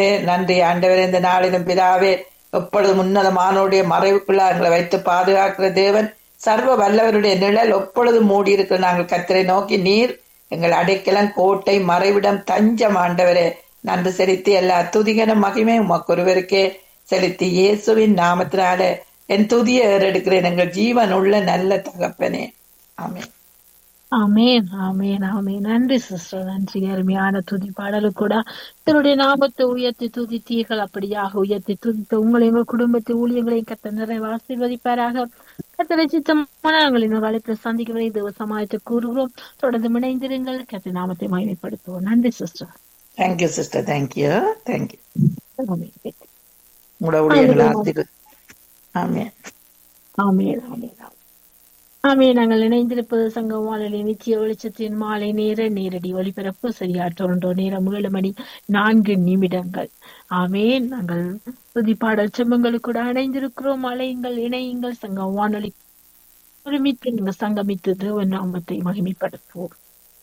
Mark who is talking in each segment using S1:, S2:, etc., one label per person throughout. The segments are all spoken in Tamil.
S1: நன்றி ஆண்டவரே இந்த நாளிலும் பிதாவே எப்பொழுதும் உன்னதமானோடைய மறைவுக்குள்ள எங்களை வைத்து பாதுகாக்கிற தேவன் சர்வ வல்லவருடைய நிழல் எப்பொழுதும் மூடி இருக்கிற நாங்கள் கத்தரை நோக்கி நீர் எங்கள் அடைக்கலம் கோட்டை மறைவிடம் தஞ்சம் ஆண்டவரே நன்றி செலுத்தி எல்லா துதிகன மகிமை உமக்கு ஒருவருக்கே செலுத்தி இயேசுவின் நாமத்தினால என் துதியை ஏறெடுக்கிறேன் எங்கள் ஜீவன் உள்ள நல்ல தகப்பனே ஆமென்
S2: ஆமேன் ஆமேன் ஆமேன் நன்றி சிஸ்டர் நன்றி அருமையான துதி பாடலு கூட தன்னுடைய நாமத்தை உயர்த்தி துதித்தீர்கள் அப்படியாக உயர்த்தி துதித்த உங்களை உங்கள் குடும்பத்தை ஊழியங்களையும் கத்த நிறைய ஆசீர்வதிப்பாராக கத்தரை சித்தமான நாங்கள் இன்னொரு அழைப்பில் சந்திக்கும் வரை தேவ சமாயத்தை கூறுகிறோம் தொடர்ந்து இணைந்திருங்கள் கத்த நாமத்தை மகிமைப்படுத்துவோம் நன்றி sister
S1: thank you sister thank you thank you
S2: ஆமேன்
S1: உங்களோட ஊழியங்களை ஆசீர்வதி ஆமென்
S2: ஆமேன் ஆமேன் ஆமேன். ஆமேன் நாங்கள் இணைந்திருப்பது சங்கம் வானொலி நித்திய வெளிச்சத்தின் மாலை நேர நேரடி ஒளிபரப்பு சரியா டொரண்டோ நேரம் ஏழு மணி நான்கு நிமிடங்கள் ஆமேன் நாங்கள் துதிப்பாடல் செம்மங்களுக்கு கூட இணைந்திருக்கிறோம் அலையுங்கள் இணையுங்கள் சங்கம் வானொலி ஒருமித்து நீங்கள் சங்கமித்து தேவன் நாமத்தை மகிமைப்படுத்துவோம்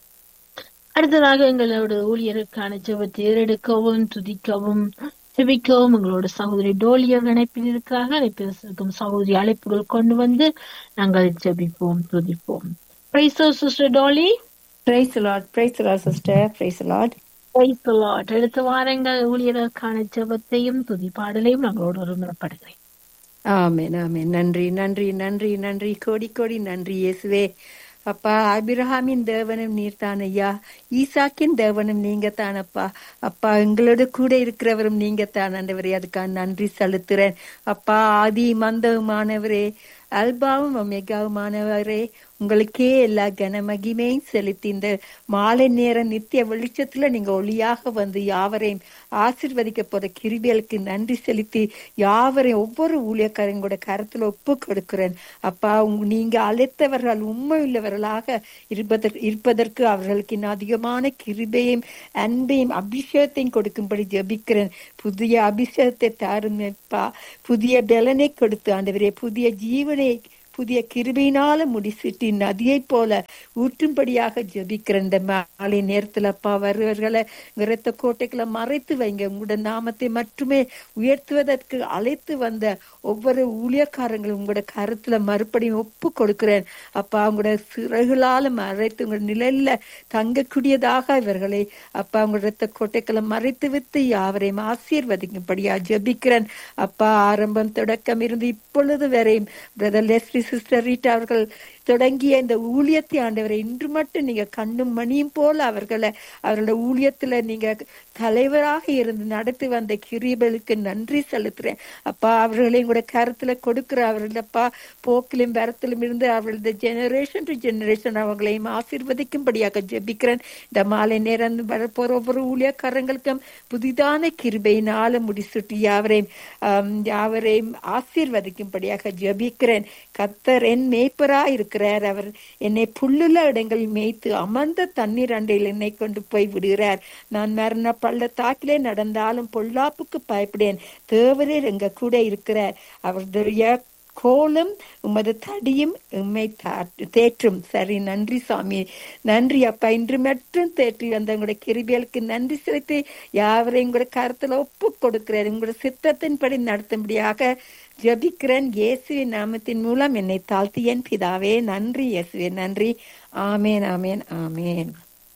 S2: அடுத்ததாக எங்களோட ஊழியருக்கான ஜெபத்தை ஏறெடுக்கவும் துதிக்கவும் ஜெபிக்கவும் எங்களோட சகோதரி டோலியர் இணைப்பில் இருக்கிறாங்க இணைப்பில் இருக்கும் சகோதரி அழைப்புகள் கொண்டு வந்து நாங்கள் ஜெபிப்போம் துதிப்போம் praise sister Dolly
S3: Praise the Lord, praise the Lord, sister, praise the Lord.
S2: Praise Lord அடுத்த வாரங்கள் ஊழியருக்கான ஜெபத்தையும் துதிப்பாடலையும் நாங்களோடு ஒருமுறைப்படுகிறேன்
S3: ஆமென் ஆமென் நன்றி நன்றி நன்றி நன்றி கோடி கோடி நன்றி இயேசுவே அப்பா அபிரஹாமின் தேவனும் நீர் தான் ஐயா ஈசாக்கின் தேவனும் நீங்க தானப்பா அப்பா எங்களோட கூட இருக்கிறவரும் நீங்க தான் ஆண்டவரே அதுக்காக நன்றி செலுத்துறேன் அப்பா ஆதி மந்தவுமானவரே அல்பாவும் ஒமேகாவுமானவரே உங்களுக்கே எல்லா கனமகிமையும் செலுத்தி இந்த மாலை நேர நித்திய வெளிச்சத்துல நீங்க ஒளியாக வந்து யாவரையும் ஆசிர்வதிக்க போற கிருபியலுக்கு நன்றி செலுத்தி யாவரையும் ஒவ்வொரு ஊழியக்காரங்க கூட கருத்துல ஒப்பு கொடுக்கிறேன் அப்பா உங்க நீங்க அழைத்தவர்கள் உண்மை உள்ளவர்களாக இருப்பதற்கு இருப்பதற்கு அவர்களுக்கு இன்னும் அதிகமான கிருபையும் அன்பையும் அபிஷேகத்தையும் கொடுக்கும்படி ஜெபிக்கிறேன் புதிய அபிஷேகத்தை தாருமேப்பா புதிய பலனை கொடுத்து ஆண்டவரே புதிய ஜீவனை புதிய கிருபையினால முடிசிட்டு நதியை போல ஊற்றும்படியாக ஜெபிக்கிற இந்த மாலை நேரத்துல அப்பா வருவர்களை விரத்த கோட்டைகளை மறைத்து வைங்க உங்களோட நாமத்தை மட்டுமே உயர்த்துவதற்கு அழைத்து வந்த ஒவ்வொரு ஊழியக்காரங்களும் உங்களோட கருத்துல மறுபடியும் ஒப்பு கொடுக்கிறேன் அப்பா உங்களோட சிறகுளால மறைத்து உங்களோட நிழல்ல தங்கக்கூடியதாக இவர்களை அப்பா உங்களோட இரத்த கோட்டைகளை மறைத்து வைத்து யாவரையும் ஆசீர்வதிக்கும்படியா ஜெபிக்கிறேன் அப்பா ஆரம்பம் தொடக்கம் இருந்து இப்பொழுது வரையும் பிரதர் லெஸ்லி சிஸ்டர் ரீட்டா அவர்கள் தொடங்கிய இந்த ஊழியத்தை ஆண்டவரை இன்று மட்டும் நீங்க கண்ணும் மணியும் போல அவர்களை அவர்களோட ஊழியத்துல நீங்க தலைவராக இருந்து நடத்தி வந்த கிரிபலுக்கு நன்றி செலுத்துறேன் அப்பா அவர்களையும் கூட கருத்துல கொடுக்கிற அவர்களப்பா போக்கிலும் வரத்திலும் இருந்து அவர்களது ஜெனரேஷன் டு ஜெனரேஷன் அவங்களையும் ஆசீர்வதிக்கும்படியாக ஜெபிக்கிறேன் இந்த மாலை நேரம் வரப்போற ஒவ்வொரு ஊழியக்காரங்களுக்கும் புதிதான கிருபையினால முடிசுட்டி யாவரையும் ஆம், யாவரையும் ஆசீர்வதிக்கும்படியாக ஜெபிக்கிறேன் கத்தர் என் மேய்ப்பரா இருக்கிறார் அவர் என்னை புல்லுள்ள இடங்களில் மேய்த்து அமர்ந்த தண்ணீர் அண்டையில் என்னை கொண்டு போய் விடுகிறார் நான் மரண பள்ளத்தாக்கிலே நடந்தாலும் பொல்லாப்புக்கு பயப்படேன் தேவரீர் எங்க கூட இருக்கிறார் அவருடைய கோலும் உமது தடியும் உம்மை தா- தேற்றும் சரி நன்றி சாமி நன்றி அப்பா இன்று மட்டும் தேற்றி வந்த உங்களுடைய கிருபியலுக்கு நன்றி செலுத்தி யாவரையும் கூட கருத்துல ஒப்பு கொடுக்கிறேன் உங்களுடைய சித்தத்தின்படி நடத்தும்படியாக ஜெபிக்கிறேன் இயேசுவின் நாமத்தின் மூலம் என்னை தாழ்த்தியன் பிதாவே நன்றி இயேசுவே நன்றி ஆமேன் ஆமேன் ஆமேன்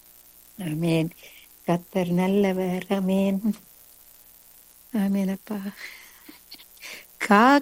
S3: ஆமேன் கத்தர் நல்லவர் ஆமேன் ஆமேன் அப்பா கா